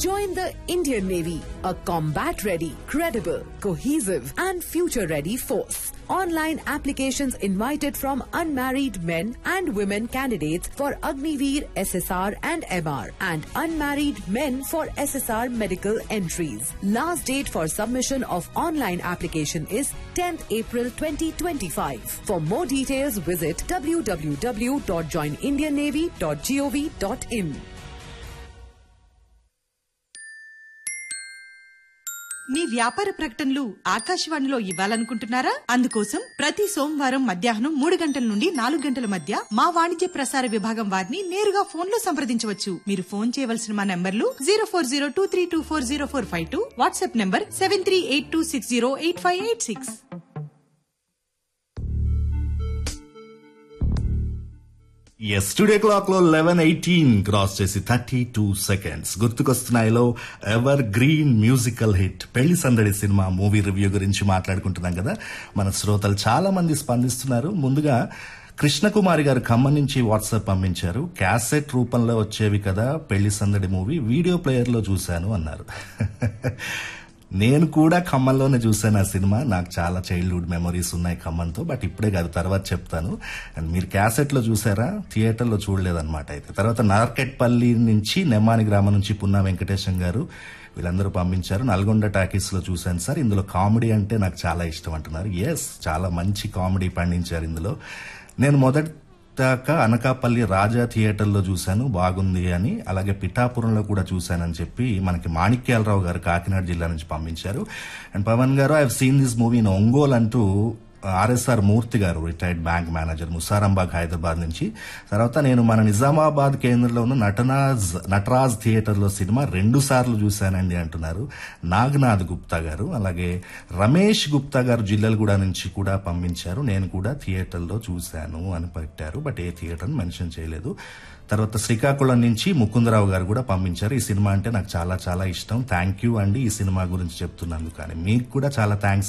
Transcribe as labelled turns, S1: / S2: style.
S1: Join the Indian Navy, a combat ready, credible, cohesive, and future ready force. Online applications invited from unmarried men and women candidates for Agniveer SSR and MR and unmarried men for SSR medical entries. Last date for submission of online application is 10th April 2025. For more details, visit www.joinindiannavy.gov.in.
S2: మీ వ్యాపార ప్రకటనలు ఆకాశవాణిలో ఇవ్వాలనుకుంటున్నారా అందుకోసం ప్రతి సోమవారం మధ్యాహ్నం మూడు గంటల నుండి నాలుగు గంటల మధ్య మా వాణిజ్య ప్రసార విభాగం వారిని నేరుగా ఫోన్ లో సంప్రదించవచ్చు మీరు ఫోన్ చేయవలసిన మా నంబర్లు zero four zero two three two four zero four five two WhatsApp number seven three eight two six zero eight five eight six
S3: ఎస్ టుడే క్లాక్ లో లెవెన్ ఎయిటీన్ క్రాస్ చేసి థర్టీ టూ సెకండ్స్ గుర్తుకొస్తున్నాయిలో evergreen musical hit Pelli Sandadi cinema movie review గురించి మాట్లాడుకుంటున్నాం కదా మన శ్రోతలు చాలా మంది స్పందిస్తున్నారు ముందుగా కృష్ణకుమారి గారు ఖమ్మం నుంచి వాట్సాప్ పంపించారు క్యాసెట్ రూపంలో వచ్చేవి కదా పెళ్లి సందడి మూవీ వీడియో ప్లేయర్ లో చూశాను అన్నారు నేను కూడా ఖమ్మంలోనే చూశాను ఆ సినిమా నాకు చాలా చైల్డ్హుడ్ మెమరీస్ ఉన్నాయి ఖమ్మంతో బట్ ఇప్పుడే కాదు తర్వాత చెప్తాను అండ్ మీరు క్యాసెట్ లో చూసారా థియేటర్ లో చూడలేదన్నమాట అయితే తర్వాత నార్కెట్పల్లి నుంచి నెమ్మాని గ్రామం నుంచి పున్నా వెంకటేశం గారు వీళ్ళందరూ పంపించారు నల్గొండ టాకీస్ లో చూశాను సార్ ఇందులో కామెడీ అంటే నాకు చాలా ఇష్టం అంటున్నారు ఎస్ చాలా మంచి కామెడీ పండించారు ఇందులో నేను మొదటి దాకా అనకాపల్లి రాజా థియేటర్లో చూశాను బాగుంది అని అలాగే పిఠాపురంలో కూడా చూశానని చెప్పి మనకి మాణిక్యాలరావు గారు కాకినాడ జిల్లా నుంచి పంపించారు and Pavan garu I seen this movie in Ongole అంటూ RSR Murthy garu retired bank manager Musarambagh Hyderabad నుంచి తర్వాత నేను మన నిజామాబాద్ కేంద్రంలో ఉన్న నటనాజ్ నటరాజ్ థియేటర్లో సినిమా రెండు సార్లు చూశానండి అంటున్నారు నాగనాథ్ గుప్తా గారు అలాగే రమేష్ గుప్తా గారు జిల్లలగూడ నుంచి కూడా పంపించారు నేను కూడా థియేటర్లో చూశాను అని పెట్టారు బట్ ఏ థియేటర్ మెన్షన్ చేయలేదు తర్వాత శ్రీకాకుళం నుంచి ముకుందరావు గారు కూడా పంపించారు ఈ సినిమా అంటే నాకు చాలా చాలా ఇష్టం థ్యాంక్ యూ అండి ఈ సినిమా గురించి చెప్తున్నందుకు కానీ మీకు కూడా చాలా థ్యాంక్స్